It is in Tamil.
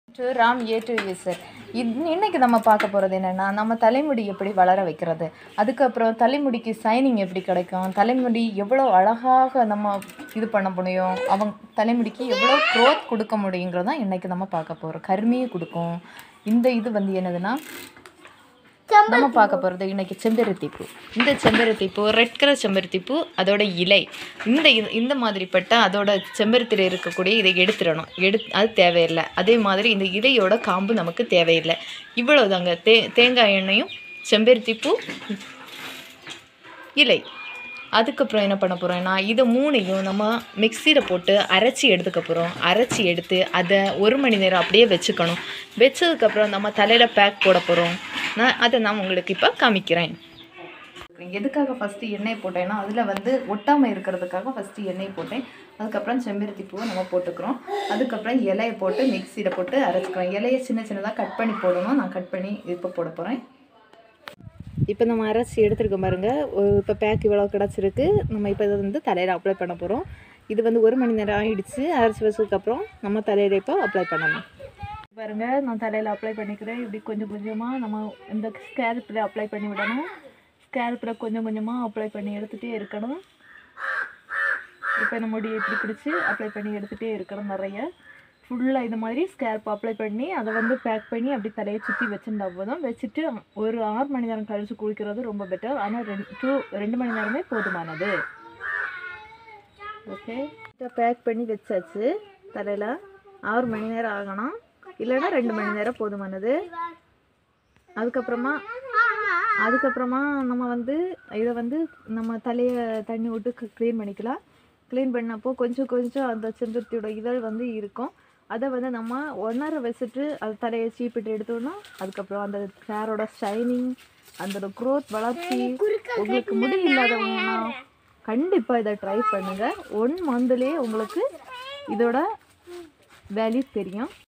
டு ராம் ஏ டு ஏ சார் இது இன்னைக்கு நம்ம பார்க்க போகிறது என்னென்னா நம்ம தலைமுடி எப்படி வளர வைக்கிறது அதுக்கப்புறம் தலைமுடிக்கு சைனிங் எப்படி கிடைக்கும் தலைமுடி எவ்வளோ அழகாக நம்ம இது பண்ண முடியும் அவங்க தலைமுடிக்கு எவ்வளோ க்ரோத் கொடுக்க முடியுங்கிறதான் இன்னைக்கு நம்ம பார்க்க போகிறோம் கருமையை கொடுக்கும் இந்த இது வந்து என்னதுன்னா நம்ம பார்க்க போகிறது இன்னைக்கு செம்பருத்தி பூ இந்த செம்பருத்தி பூ ரெட் கலர் செம்பருத்தி பூ அதோட இலை இந்த இது- இந்த மாதிரிப்பட்ட அதோட செம்பருத்தியில் இருக்கக்கூடிய இதை எடுத்துடணும் எடு அது தேவையில்லை அதே மாதிரி இந்த இலையோட காம்பு நமக்கு தேவையில்லை இவ்வளவுதாங்க தே தேங்காய் எண்ணெயும் செம்பருத்தி பூ இலை அதுக்கப்புறம் என்ன பண்ண போகிறோம்னா இதை மூணையும் நம்ம மிக்சியில் போட்டு அரைச்சி எடுத்துக்க போகிறோம் அரைச்சி எடுத்து அதை ஒரு மணி நேரம் அப்படியே வச்சுக்கணும் வச்சதுக்கப்புறம் நம்ம தலையில் பேக் போட போகிறோம் நான் அதை நான் உங்களுக்கு இப்போ காமிக்கிறேன் எதுக்காக ஃபஸ்ட்டு எண்ணெய் போட்டேன்னா அதில் வந்து ஒட்டாமல் இருக்கிறதுக்காக ஃபஸ்ட்டு எண்ணெய் போட்டேன் அதுக்கப்புறம் செம்பருத்தி பூவை நம்ம போட்டுக்கிறோம் அதுக்கப்புறம் இலையை போட்டு மிக்சியில் போட்டு அரைச்சிக்கிறோம் இலையை சின்ன சின்னதாக கட் பண்ணி போடணும் நான் கட் பண்ணி இப்போ போட போகிறேன் இப்போ நம்ம அரைச்சி எடுத்துருக்கோம் பாருங்க ஒரு- இப்போ பேக் இவ்வளோ கிடச்சிருக்கு நம்ம இப்போ இதை வந்து தலையில் அப்ளை பண்ண போகிறோம் இது வந்து ஒரு மணி நேரம் ஆயிடுச்சு அரைச்சி வச்சதுக்கப்புறம் நம்ம தலையில் இப்போ அப்ளை பண்ணணும் பாருங்க நான் தலையில் அப்ளை பண்ணிக்கிறேன் இப்படி கொஞ்சம் கொஞ்சமாக நம்ம இந்த ஸ்கேல்பில் அப்ளை பண்ணி விடணும் ஸ்கேல்பில் கொஞ்சம் கொஞ்சமாக அப்ளை பண்ணி எடுத்துகிட்டே இருக்கணும் இப்போ இந்த முடி இப்படி பிடிச்சி அப்ளை பண்ணி எடுத்துகிட்டே இருக்கணும் நிறைய ஃபுல்லாக இது மாதிரி ஸ்கேல்ப் அப்ளை பண்ணி அதை வந்து பேக் பண்ணி அப்படி தலையை சுற்றி வச்சுருந்தா போதும் வச்சுட்டு ஒரு ஆறு மணி நேரம் கழித்து குளிக்கிறது ரொம்ப பெட்டர் ஆனால் ரெண்டு டூ ரெண்டு மணி நேரமே போதுமானது ஓகே பேக் பண்ணி வச்சாச்சு தலையில் ஆறு மணி நேரம் ஆகணும் இல்லைன்னா ரெண்டு மணி நேரம் போதுமானது அதுக்கப்புறமா அதுக்கப்புறமா நம்ம வந்து இதை வந்து நம்ம தலையை தண்ணி விட்டு க்ளீன் பண்ணிக்கலாம் க்ளீன் பண்ணப்போ கொஞ்சம் கொஞ்சம் அந்த செம்பருத்தியோட இதழ் வந்து இருக்கும் அதை வந்து நம்ம ஒன்றரை வச்சுட்டு அது தலையை சீப்பிட்டு எடுத்தோம்னா அதுக்கப்புறம் அந்த ஹேரோட ஷைனிங் அந்த க்ரோத் வளர்ச்சி உங்களுக்கு முடி இல்லாதவங்கன்னா கண்டிப்பாக இதை ட்ரை பண்ணுங்கள் ஒன் மந்த்லேயே உங்களுக்கு இதோட வேல்யூ தெரியும்